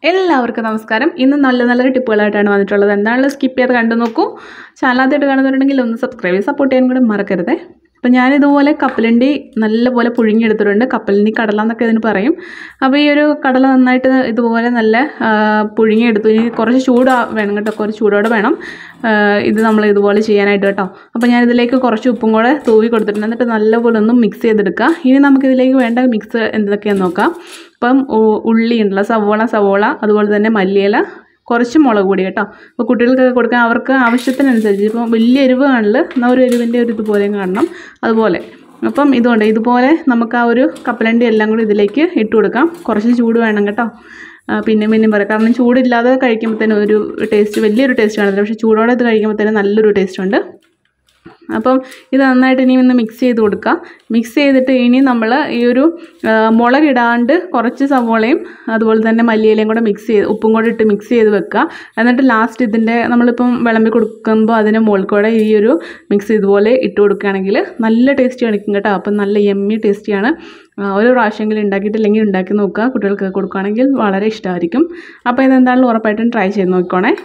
എല്ലാവർക്കും നമസ്കാരം ഇന്ന് നല്ല നല്ലൊരു ടിപ്പുകളായിട്ടാണ് വന്നിട്ടുള്ളത് എന്താണെങ്കിലും സ്കിപ്പ് ചെയ്ത് കണ്ടു നോക്കൂ ചാനൽ ആദ്യമായിട്ട് കാണുന്നുണ്ടെങ്കിൽ ഒന്ന് സബ്സ്ക്രൈബ് ചെയ്ത് സപ്പോർട്ട് ചെയ്യാൻ കൂടെ മറക്കരുത് അപ്പം ഞാനിതുപോലെ കപ്പലണ്ടി നല്ലപോലെ പുഴുങ്ങിയെടുത്തിട്ടുണ്ട് കപ്പലണ്ടി കടല എന്നൊക്കെ ഇതിന് പറയും അപ്പോൾ ഈ ഒരു കടല നന്നായിട്ട് ഇതുപോലെ നല്ല ആ, പുഴുങ്ങിയെടുത്തു ഇനി കുറച്ച് ചൂട് വേണം കേട്ടോ കുറച്ച് ചൂടോടെ വേണം ആ, ഇത് നമ്മൾ ഇതുപോലെ ചെയ്യാനായിട്ട് കേട്ടോ അപ്പോൾ ഞാനിതിലേക്ക് കുറച്ച് ഉപ്പും കൂടെ തൂവി കൊടുത്തിട്ടുണ്ട് എന്നിട്ട് നല്ലപോലെ ഒന്ന് മിക്സ് ചെയ്തെടുക്കുക ഇനി നമുക്കിതിലേക്ക് വേണ്ട മിക്സ് എന്തൊക്കെയാണെന്ന് നോക്കാം അപ്പം ഉ- ഉള്ളി ഉണ്ടല്ലോ സവോള സവോള അതുപോലെ തന്നെ മല്ലിയില കുറച്ച് മുളക് പൊടി കേട്ടോ അപ്പോൾ കുട്ടികൾക്കൊക്കെ കൊടുക്കാൻ അവർക്ക് ആവശ്യത്തിനനുസരിച്ച് ഇപ്പോൾ വലിയ എരിവ് കാണില്ല എന്നാൽ ഒരു എരിവിൻ്റെ ഒരു ഇതുപോലെയും കാണണം അതുപോലെ അപ്പം ഇതുകൊണ്ട് ഇതുപോലെ നമുക്ക് ആ ഒരു കപ്പലണ്ടി എല്ലാം കൂടി ഇതിലേക്ക് ഇട്ട് കൊടുക്കാം കുറച്ച് ചൂട് വേണം കേട്ടോ ആ, പിന്നെയും പിന്നെയും പറയാം കാരണം ചൂടില്ലാതെ കഴിക്കുമ്പോഴത്തേനും ഒരു ടേസ്റ്റ് വലിയൊരു ടേസ്റ്റ് കാണത്തില്ല പക്ഷേ ചൂടോടെ ഇത് കഴിക്കുമ്പോഴത്തേനും നല്ലൊരു ടേസ്റ്റ് ഉണ്ട് അപ്പം ഇത് നന്നായിട്ട് ഇനി ഒന്ന് മിക്സ് ചെയ്ത് കൊടുക്കുക മിക്സ് ചെയ്തിട്ട് ഇനി നമ്മൾ ഈ ഒരു ആ, മുളകിടാണ്ട് കുറച്ച് സവോളയും അതുപോലെ തന്നെ മല്ലിയിലയും കൂടെ മിക്സ് ചെയ്ത് ഉപ്പും കൂടെ ഇട്ട് മിക്സ് ചെയ്ത് വെക്കുക എന്നിട്ട് ലാസ്റ്റ് ഇതിൻ്റെ നമ്മളിപ്പം വിളമ്പി കൊടുക്കുമ്പോൾ അതിന് മുകളിൽ കൂടെ ഈ ഒരു മിക്സ് ഇതുപോലെ ഇട്ട് കൊടുക്കുകയാണെങ്കിൽ നല്ല ടേസ്റ്റ് കാണിക്കും കേട്ടോ അപ്പം നല്ല എമ്മി ടേസ്റ്റിയാണ് ആ, ഒരു പ്രാവശ്യമെങ്കിലും ഉണ്ടാക്കിയിട്ടില്ലെങ്കിൽ ഉണ്ടാക്കി നോക്കുക കുട്ടികൾക്ക് കൊടുക്കുകയാണെങ്കിൽ വളരെ ഇഷ്ടമായിരിക്കും അപ്പോൾ ഇതെന്തായാലും ഉറപ്പായിട്ടും ട്രൈ ചെയ്ത് നോക്കിക്കോണേ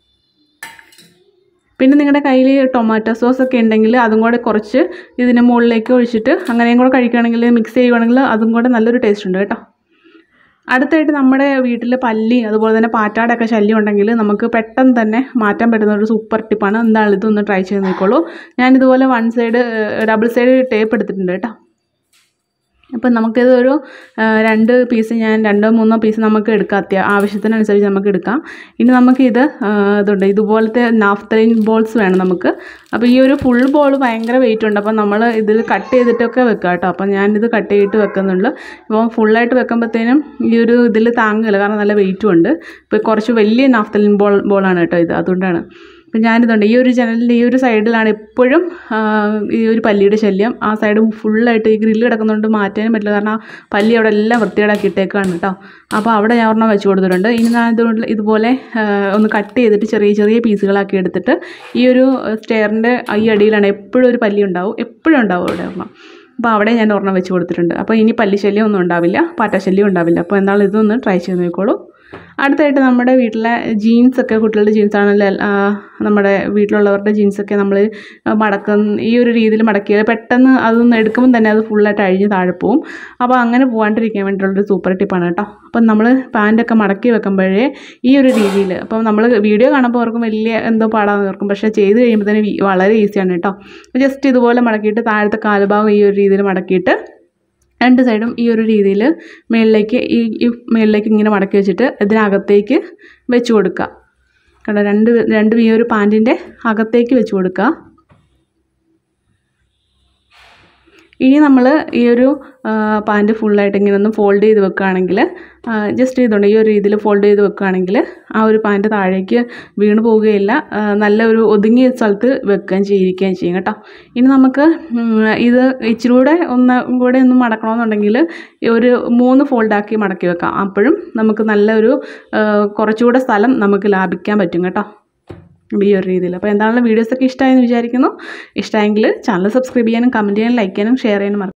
പിന്നെ നിങ്ങളുടെ കയ്യിൽ ടൊമാറ്റോ സോസ് ഒക്കെ ഉണ്ടെങ്കിൽ അതും കൂടെ കുറച്ച് ഇതിന് മുകളിലേക്ക് ഒഴിച്ചിട്ട് അങ്ങനെയും കൂടെ കഴിക്കുകയാണെങ്കിൽ മിക്സ് ചെയ്യുകയാണെങ്കിൽ അതും കൂടെ നല്ലൊരു ടേസ്റ്റ് ഉണ്ട് കേട്ടോ അടുത്തായിട്ട് നമ്മുടെ വീട്ടിൽ പല്ലി അതുപോലെ തന്നെ പാറ്റാടൊക്കെ ശല്യം ഉണ്ടെങ്കിൽ നമുക്ക് പെട്ടെന്ന് തന്നെ മാറ്റാൻ പറ്റുന്ന ഒരു സൂപ്പർ ടിപ്പാണ് എന്താണ് ഇതൊന്ന് ട്രൈ ചെയ്ത് നോക്കിക്കോളൂ ഞാനിതുപോലെ one side double side tape എടുത്തിട്ടുണ്ട് കേട്ടോ അപ്പം നമുക്കിത് ഒരു ആ, രണ്ട് പീസ് ഞാൻ രണ്ടോ മൂന്നോ പീസ് നമുക്ക് എടുക്കാം അത്യാ ആവശ്യത്തിനനുസരിച്ച് നമുക്ക് എടുക്കാം ഇനി നമുക്കിത് ആ, ഇതുണ്ട് ഇതുപോലത്തെ നാഫ്തലിൻ ബോൾസ് വേണം നമുക്ക് അപ്പോൾ ഈ ഒരു ഫുൾ ബോൾ ഭയങ്കര വെയിറ്റ് ഉണ്ട് അപ്പോൾ നമ്മൾ ഇതിൽ കട്ട് ചെയ്തിട്ടൊക്കെ വെക്കാം കേട്ടോ അപ്പം ഞാനിത് കട്ട് ചെയ്തിട്ട് വെക്കുന്നുണ്ട് അപ്പോൾ ഫുള്ളായിട്ട് വെക്കുമ്പോഴത്തേനും ഈ ഒരു ഇതിൽ താങ്ങില്ല കാരണം നല്ല വെയിറ്റും ഉണ്ട് ഇപ്പോൾ കുറച്ച് വലിയ നാഫ്തലിൻ ബോൾ ബോളാണ് കേട്ടോ ഇത് അതുകൊണ്ടാണ് അപ്പം ഞാനിതുണ്ട് ഈ ഒരു ജനലിൻ്റെ ഈ ഒരു സൈഡിലാണ് എപ്പോഴും ആ, ഈ ഒരു പല്ലിയുടെ ശല്യം ആ സൈഡ് ഫുള്ളായിട്ട് ഈ ഗ്രില്ല് കിടക്കുന്നതുകൊണ്ട് മാറ്റാനും പറ്റില്ല കാരണം ആ പല്ലി അവിടെ എല്ലാം വൃത്തികേടാക്കി ഇട്ടേക്കാണ് കേട്ടോ അപ്പോൾ അവിടെ ഞാൻ ഒരെണ്ണം വെച്ച് കൊടുത്തിട്ടുണ്ട് ഇനി ഞാൻ ഇതുകൊണ്ട് ഇതുപോലെ ആ, ഒന്ന് കട്ട് ചെയ്തിട്ട് ചെറിയ ചെറിയ പീസുകളാക്കി എടുത്തിട്ട് ഈ ഒരു സ്റ്റെയറിൻ്റെ ഈ അടിയിലാണ് എപ്പോഴും ഒരു പല്ലി ഉണ്ടാവും എപ്പോഴും ഉണ്ടാവും അവിടെ ഒരെണ്ണം അപ്പോൾ അവിടെ ഞാൻ ഒരെണ്ണം വെച്ച് കൊടുത്തിട്ടുണ്ട് അപ്പോൾ ഇനി പല്ലിശല്യം ഒന്നും ഉണ്ടാവില്ല പാറ്റശല്യം ഉണ്ടാവില്ല അപ്പോൾ എന്നാൽ ഇതൊന്ന് ട്രൈ ചെയ്ത് നോക്കിക്കോളൂ അടുത്തായിട്ട് നമ്മുടെ വീട്ടിലെ ജീൻസൊക്കെ കുട്ടികളുടെ ജീൻസാണല്ലോ നമ്മുടെ വീട്ടിലുള്ളവരുടെ ജീൻസൊക്കെ നമ്മൾ മടക്കുന്ന ഈ ഒരു രീതിയിൽ മടക്കിയാൽ പെട്ടെന്ന് അതൊന്ന് എടുക്കുമ്പോൾ തന്നെ അത് ഫുള്ളായിട്ട് അഴിഞ്ഞ് താഴെ പോവും അപ്പോൾ അങ്ങനെ പോകാണ്ടിരിക്കാൻ വേണ്ടിയിട്ടുള്ളൊരു സൂപ്പർ ടിപ്പാണ് കേട്ടോ അപ്പം നമ്മൾ പാൻറ്റൊക്കെ മടക്കി വെക്കുമ്പോഴേ ഈ ഒരു രീതിയിൽ അപ്പം നമ്മൾ വീഡിയോ കാണുമ്പോൾ ഓർക്കും വലിയ എന്തോ പാടാന്ന് ഓർക്കും പക്ഷേ ചെയ്ത് കഴിയുമ്പോൾ തന്നെ വി- വളരെ ഈസിയാണ് കേട്ടോ ജസ്റ്റ് ഇതുപോലെ മടക്കിയിട്ട് താഴത്തെ കാലുഭാഗം ഈ ഒരു രീതിയിൽ മടക്കിയിട്ട് രണ്ട് സൈഡും ഈ ഒരു രീതിയിൽ മുകളിലേക്ക് ഈ ഈ മുകളിലേക്ക് ഇങ്ങനെ മടക്കി വെച്ചിട്ട് ഇതിനകത്തേക്ക് വെച്ച് കൊടുക്കുക കണ്ടോ രണ്ട് രണ്ട് ഈ ഒരു പാൻറ്റിൻ്റെ അകത്തേക്ക് വെച്ച് കൊടുക്കുക ഇനി നമ്മൾ ഈ ഒരു പാൻറ്റ് ഫുള്ളായിട്ട് ഇങ്ങനെ ഒന്ന് ഫോൾഡ് ചെയ്ത് വെക്കുകയാണെങ്കിൽ ജസ്റ്റ് ഇതുണ്ട് ഈ ഒരു രീതിയിൽ ഫോൾഡ് ചെയ്ത് വെക്കുകയാണെങ്കിൽ ആ ഒരു പാൻറ്റ് താഴേക്ക് വീണ് പോവുകയില്ല ആ, നല്ല ഒരു ഒതുങ്ങിയ സ്ഥലത്ത് വെക്കുകയും ചെയ്യിക്കുകയും ചെയ്യും കേട്ടോ ഇനി നമുക്ക് ഉം, ഇത് ഇച്ചിരി കൂടെ ഒന്ന് കൂടെ ഒന്ന് മടക്കണമെന്നുണ്ടെങ്കിൽ ഈ ഒരു മൂന്ന് ഫോൾഡാക്കി മടക്കി വെക്കാം അപ്പോഴും നമുക്ക് നല്ലൊരു ആ, കുറച്ചുകൂടെ സ്ഥലം നമുക്ക് ലാഭിക്കാൻ പറ്റും കേട്ടോ ഈ ഒരു രീതിയിൽ അപ്പോൾ എന്താണെങ്കിലും വീഡിയോസൊക്കെ ഇഷ്ടമായെന്ന് വിചാരിക്കുന്നു ഇഷ്ടമായെങ്കിൽ ചാനൽ സബ്സ്ക്രൈബ് ചെയ്യാനും കമൻറ്റ് ചെയ്യാനും ലൈക്ക് ചെയ്യാനും ഷെയർ ചെയ്യാനും മറക്കരുത്